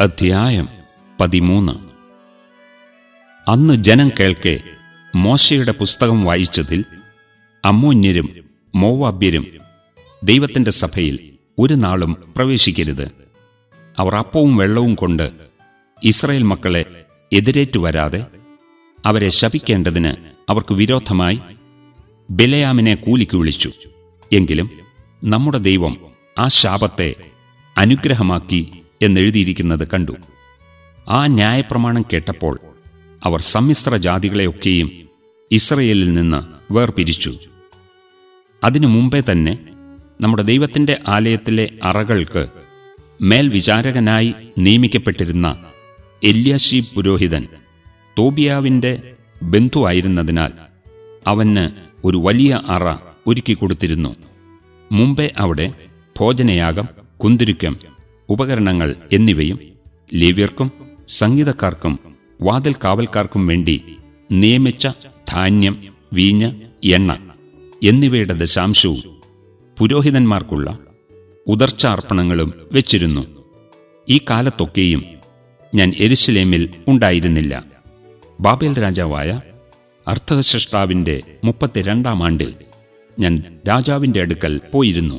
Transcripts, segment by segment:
അധ്യായം പതിമൂന്ന് അന്ന് ജനം കേൾക്കെ മോശയുടെ പുസ്തകം വായിച്ചതിൽ അമ്മോന്യരും മോവാബ്യരും ദൈവത്തിന്റെ സഭയിൽ ഒരു നാളും പ്രവേശിക്കരുത് അവർ അപ്പവും വെള്ളവും കൊണ്ട് ഇസ്രായേൽ മക്കളെ എതിരേറ്റു വരാതെ അവരെ ശപിക്കേണ്ടതിന് അവർക്ക് വിരോധമായി ബിലയാമിനെ കൂലിക്ക് വിളിച്ചു എങ്കിലും നമ്മുടെ ദൈവം ആ ശാപത്തെ അനുഗ്രഹമാക്കി എന്നെഴുതിയിരിക്കുന്നത് കണ്ടു ആ ന്യായപ്രമാണം കേട്ടപ്പോൾ അവർ സമ്മിശ്ര ജാതികളെയൊക്കെയും ഇസ്രയേലിൽ നിന്ന് വേർപിരിച്ചു അതിനു മുമ്പേ തന്നെ നമ്മുടെ ദൈവത്തിന്റെ ആലയത്തിലെ അറകൾക്ക് മേൽവിചാരകനായി നിയമിക്കപ്പെട്ടിരുന്ന എല്യാശീബ് പുരോഹിതൻ തോബിയാവിന്റെ ബന്ധുവായിരുന്നതിനാൽ അവന് ഒരു വലിയ അറ ഒരുക്കി കൊടുത്തിരുന്നു മുമ്പേ അവിടെ ഭോജനയാഗം കുന്തിരുക്കം ഉപകരണങ്ങൾ എന്നിവയും ലേവ്യർക്കും സംഗീതക്കാർക്കും വാതിൽ കാവൽക്കാർക്കും വേണ്ടി നിയമിച്ച ധാന്യം വീഞ്ഞ് എണ്ണ എന്നിവയുടെ ദശാംശവും പുരോഹിതന്മാർക്കുള്ള ഉദർച്ചാർപ്പണങ്ങളും വെച്ചിരുന്നു ഈ കാലത്തൊക്കെയും ഞാൻ എരുശലേമിൽ ഉണ്ടായിരുന്നില്ല ബാബേൽ രാജാവായ അർത്ഥസൃഷ്ടാവിന്റെ മുപ്പത്തിരണ്ടാം ആണ്ടിൽ ഞാൻ രാജാവിന്റെ അടുക്കൽ പോയിരുന്നു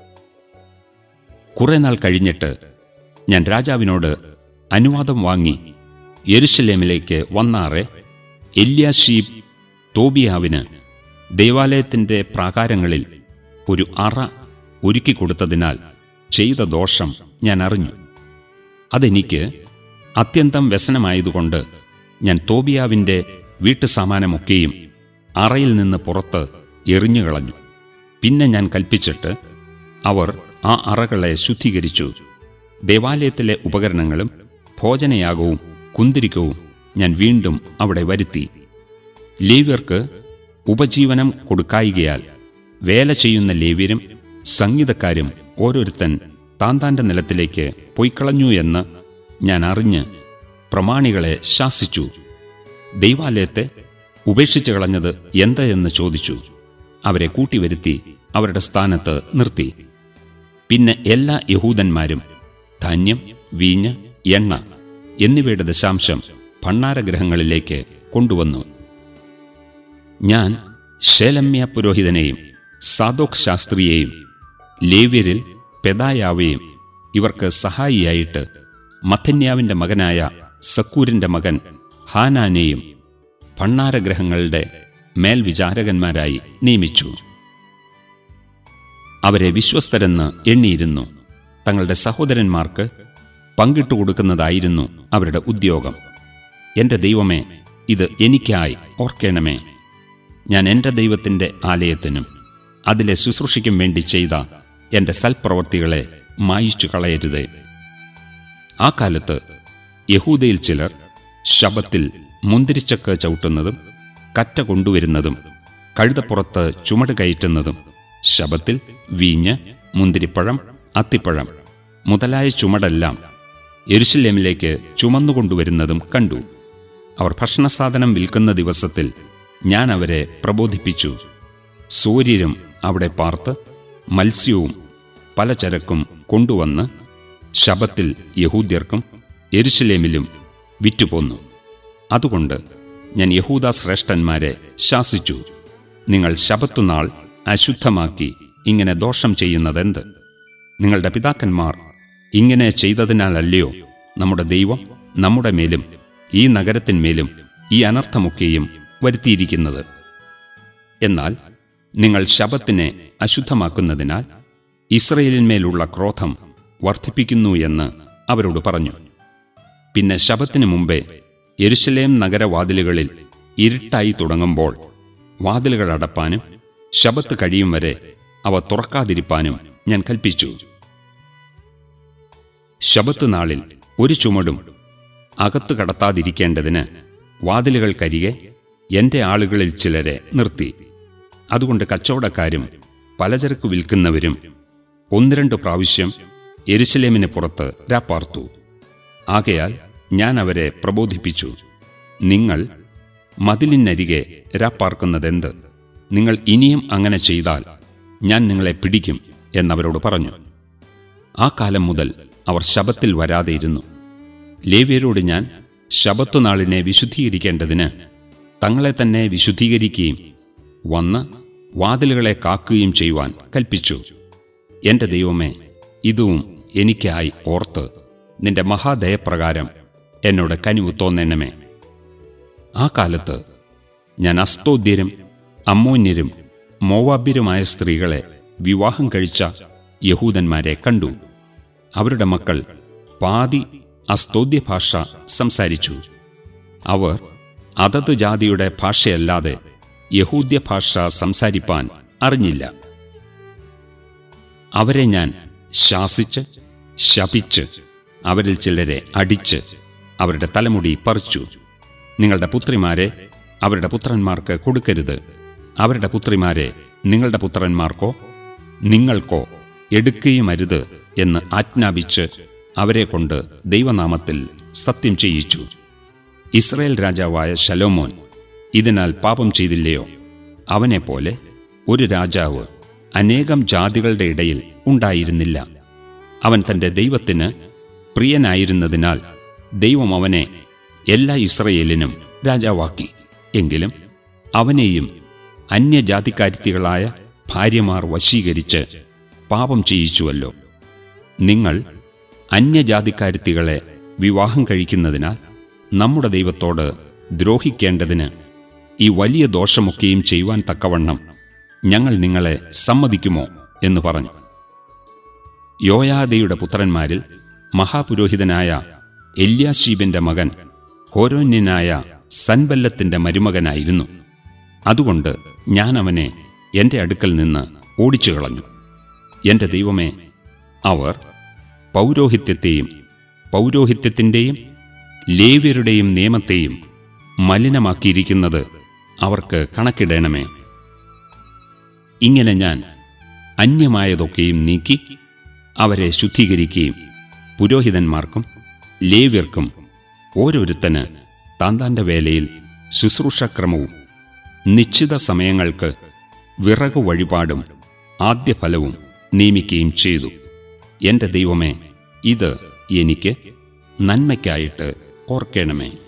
കുറെ നാൾ കഴിഞ്ഞിട്ട് ഞാൻ രാജാവിനോട് അനുവാദം വാങ്ങി യെരുശലേമിലേക്ക് വന്നാറെ എല്യാശീബ് തോബിയാവിന് ദേവാലയത്തിന്റെ പ്രാകാരങ്ങളിൽ ഒരു അറ ഒരുക്കിക്കൊടുത്തതിനാൽ ചെയ്ത ദോഷം ഞാൻ അറിഞ്ഞു അതെനിക്ക് അത്യന്തം വ്യസനമായതുകൊണ്ട് ഞാൻ തോബിയാവിന്റെ വീട്ടുസാമാനമൊക്കെയും അറയിൽ നിന്ന് പുറത്ത് എറിഞ്ഞുകളഞ്ഞു പിന്നെ ഞാൻ കൽപ്പിച്ചിട്ട് അവർ ആ അറകളെ ശുദ്ധീകരിച്ചു ദേവാലയത്തിലെ ഉപകരണങ്ങളും ഭോജനയാഗവും കുന്തിരിക്കവും ഞാൻ വീണ്ടും അവിടെ വരുത്തി ലേവ്യർക്ക് ഉപജീവനം കൊടുക്കായികയാൽ വേല ചെയ്യുന്ന ലേവ്യരും സംഗീതക്കാരും ഓരോരുത്തൻ താൻ താൻ്റെ നിലത്തിലേക്ക് പൊയ്ക്കളഞ്ഞു എന്ന് ഞാൻ അറിഞ്ഞ് പ്രമാണികളെ ശാസിച്ചു ദൈവാലയത്തെ ഉപേക്ഷിച്ചു കളഞ്ഞത് എന്ത് എന്ന് ചോദിച്ചു അവരെ കൂട്ടിവരുത്തി അവരുടെ സ്ഥാനത്ത് നിർത്തി പിന്നെ എല്ലാ യഹൂദന്മാരും ധാന്യം വീഞ്ഞ് എണ്ണ എന്നിവയുടെ ദശാംശം ഭണ്ണാരഗ്രഹങ്ങളിലേക്ക് കൊണ്ടുവന്നു ഞാൻ ശേലമ്യ പുരോഹിതനെയും സാദോക് ശാസ്ത്രിയെയും ലേവ്യരിൽ പെദായാവെയും ഇവർക്ക് സഹായിയായിട്ട് മഥന്യാവിന്റെ മകനായ സക്കൂരിന്റെ മകൻ ഹാനാനെയും ഭണ്ണാരഗ്രഹങ്ങളുടെ മേൽവിചാരകന്മാരായി നിയമിച്ചു അവരെ വിശ്വസ്തരെന്ന് എണ്ണിയിരുന്നു തങ്ങളുടെ സഹോദരന്മാർക്ക് പങ്കിട്ടു കൊടുക്കുന്നതായിരുന്നു അവരുടെ ഉദ്യോഗം എന്റെ ദൈവമേ ഇത് എനിക്കായി ഓർക്കണമേ ഞാൻ എന്റെ ദൈവത്തിന്റെ ആലയത്തിനും അതിലെ ശുശ്രൂഷയ്ക്കും വേണ്ടി ചെയ്ത എന്റെ സൽപ്രവർത്തികളെ മായിച്ചു കളയരുതേ ആ കാലത്ത് യഹൂദയിൽ ചിലർ ശബത്തിൽ മുന്തിരിച്ചക്ക് ചവിട്ടുന്നതും കറ്റ കൊണ്ടുവരുന്നതും കഴുതപ്പുറത്ത് ചുമട് കയറ്റുന്നതും ശബത്തിൽ വീഞ്ഞ് മുന്തിരിപ്പഴം അത്തിപ്പഴം മുതലായ ചുമടെല്ലാം യെരുശലേമിലേക്ക് ചുമന്നുകൊണ്ടുവരുന്നതും കണ്ടു അവർ ഭക്ഷണസാധനം വിൽക്കുന്ന ദിവസത്തിൽ ഞാൻ അവരെ പ്രബോധിപ്പിച്ചു സൂര്യരും അവിടെ പാർത്ത് മത്സ്യവും പലചരക്കും കൊണ്ടുവന്ന് ശബത്തിൽ യഹൂദ്യർക്കും യെരുശലേമിലും വിറ്റുപോന്നു അതുകൊണ്ട് ഞാൻ യഹൂദ ശ്രേഷ്ഠന്മാരെ ശാസിച്ചു നിങ്ങൾ ശബത്തുനാൾ അശുദ്ധമാക്കി ഇങ്ങനെ ദോഷം ചെയ്യുന്നതെന്ത് നിങ്ങളുടെ പിതാക്കന്മാർ ഇങ്ങനെ ചെയ്തതിനാലല്ലയോ നമ്മുടെ ദൈവം നമ്മുടെ മേലും ഈ നഗരത്തിന്മേലും ഈ അനർത്ഥമൊക്കെയും വരുത്തിയിരിക്കുന്നത് എന്നാൽ നിങ്ങൾ ശബത്തിനെ അശുദ്ധമാക്കുന്നതിനാൽ ഇസ്രയേലിന്മേലുള്ള ക്രോധം വർദ്ധിപ്പിക്കുന്നു എന്ന് അവരോട് പറഞ്ഞു പിന്നെ ശബത്തിന് മുമ്പേ യെരുശലേം നഗരവാതിലുകളിൽ ഇരുട്ടായി തുടങ്ങുമ്പോൾ വാതിലുകൾ അടപ്പാനും ശബത്ത് കഴിയും വരെ അവ തുറക്കാതിരിപ്പാനും ഞാൻ കൽപ്പിച്ചു ശബത്ത് നാളിൽ ഒരു ചുമടും അകത്തു കടത്താതിരിക്കേണ്ടതിന് വാതിലുകൾക്കരികെ എന്റെ ആളുകളിൽ ചിലരെ നിർത്തി അതുകൊണ്ട് കച്ചവടക്കാരും പലചരക്ക് വിൽക്കുന്നവരും ഒന്ന് രണ്ട് പ്രാവശ്യം എരുസലേമിന് പുറത്ത് രാപ്പാർത്തു ആകയാൽ ഞാൻ അവരെ പ്രബോധിപ്പിച്ചു നിങ്ങൾ മതിലിനരികെ രാപ്പാർക്കുന്നതെന്ത് നിങ്ങൾ ഇനിയും അങ്ങനെ ചെയ്താൽ ഞാൻ നിങ്ങളെ പിടിക്കും എന്നവരോട് പറഞ്ഞു ആ കാലം മുതൽ അവർ ശബത്തിൽ വരാതെയിരുന്നു ലേവ്യരോട് ഞാൻ ശബത്തുനാളിനെ വിശുദ്ധീകരിക്കേണ്ടതിന് തങ്ങളെ തന്നെ വിശുദ്ധീകരിക്കുകയും വന്ന് വാതിലുകളെ കാക്കുകയും ചെയ്യുവാൻ കൽപ്പിച്ചു എന്റെ ദൈവമേ ഇതും എനിക്കായി ഓർത്ത് നിന്റെ മഹാദയപ്രകാരം എന്നോട് കനിവ് തോന്നണമേ ആ കാലത്ത് ഞാൻ അസ്തോദ്യരും അമ്മോന്യരും മോവാബ്യരുമായ സ്ത്രീകളെ വിവാഹം കഴിച്ച യഹൂദന്മാരെ കണ്ടു അവരുടെ മക്കൾ പാതി അസ്തോദ്യ ഭാഷ സംസാരിച്ചു അവർ അതത് ജാതിയുടെ ഭാഷയല്ലാതെ യഹൂദ്യ ഭാഷ സംസാരിപ്പാൻ അറിഞ്ഞില്ല അവരെ ഞാൻ ശാസിച്ച് ശപിച്ച് അവരിൽ ചിലരെ അടിച്ച് അവരുടെ തലമുടി പറിച്ചു നിങ്ങളുടെ പുത്രിമാരെ അവരുടെ പുത്രന്മാർക്ക് കൊടുക്കരുത് അവരുടെ പുത്രിമാരെ നിങ്ങളുടെ പുത്രന്മാർക്കോ നിങ്ങൾക്കോ എടുക്കുകയും അരുത് എന്ന് ആജ്ഞാപിച്ച് അവരെ കൊണ്ട് ദൈവനാമത്തിൽ സത്യം ചെയ്യിച്ചു ഇസ്രയേൽ രാജാവായ ശലോമോൻ ഇതിനാൽ പാപം ചെയ്തില്ലയോ അവനെപ്പോലെ ഒരു രാജാവ് അനേകം ജാതികളുടെ ഇടയിൽ ഉണ്ടായിരുന്നില്ല അവൻ തന്റെ ദൈവത്തിന് പ്രിയനായിരുന്നതിനാൽ ദൈവം അവനെ എല്ലാ ഇസ്രയേലിനും രാജാവാക്കി എങ്കിലും അവനെയും അന്യജാതിക്കാരിത്തികളായ ഭാര്യമാർ വശീകരിച്ച് പാപം ചെയ്യിച്ചുവല്ലോ നിങ്ങൾ അന്യജാതിക്കാരിത്തികളെ വിവാഹം കഴിക്കുന്നതിനാൽ നമ്മുടെ ദൈവത്തോട് ദ്രോഹിക്കേണ്ടതിന് ഈ വലിയ ദോഷമൊക്കെയും ചെയ്യുവാൻ തക്കവണ്ണം ഞങ്ങൾ നിങ്ങളെ സമ്മതിക്കുമോ എന്ന് പറഞ്ഞു യോയാദയുടെ പുത്രന്മാരിൽ മഹാപുരോഹിതനായ എല്യാശീബിന്റെ മകൻ ഹോരോന്യനായ സൻബല്ലത്തിന്റെ മരുമകനായിരുന്നു അതുകൊണ്ട് ഞാൻ അവനെ എന്റെ അടുക്കൽ നിന്ന് ഓടിച്ചു കളഞ്ഞു എന്റെ ദൈവമേ അവർ പൗരോഹിത്യത്തെയും പൗരോഹിത്യത്തിൻ്റെയും ലേവ്യരുടെയും നിയമത്തെയും മലിനമാക്കിയിരിക്കുന്നത് അവർക്ക് കണക്കിടണമേ ഇങ്ങനെ ഞാൻ അന്യമായതൊക്കെയും നീക്കി അവരെ ശുദ്ധീകരിക്കുകയും പുരോഹിതന്മാർക്കും ലേവ്യർക്കും ഓരോരുത്തന് താന്താന്റെ വേലയിൽ ശുശ്രൂഷക്രമവും നിശ്ചിത സമയങ്ങൾക്ക് വിറകു വഴിപാടും ആദ്യഫലവും നിയമിക്കുകയും ചെയ്തു എന്റെ ദൈവമേ ഇത് എനിക്ക് നന്മയ്ക്കായിട്ട് ഓർക്കണമേ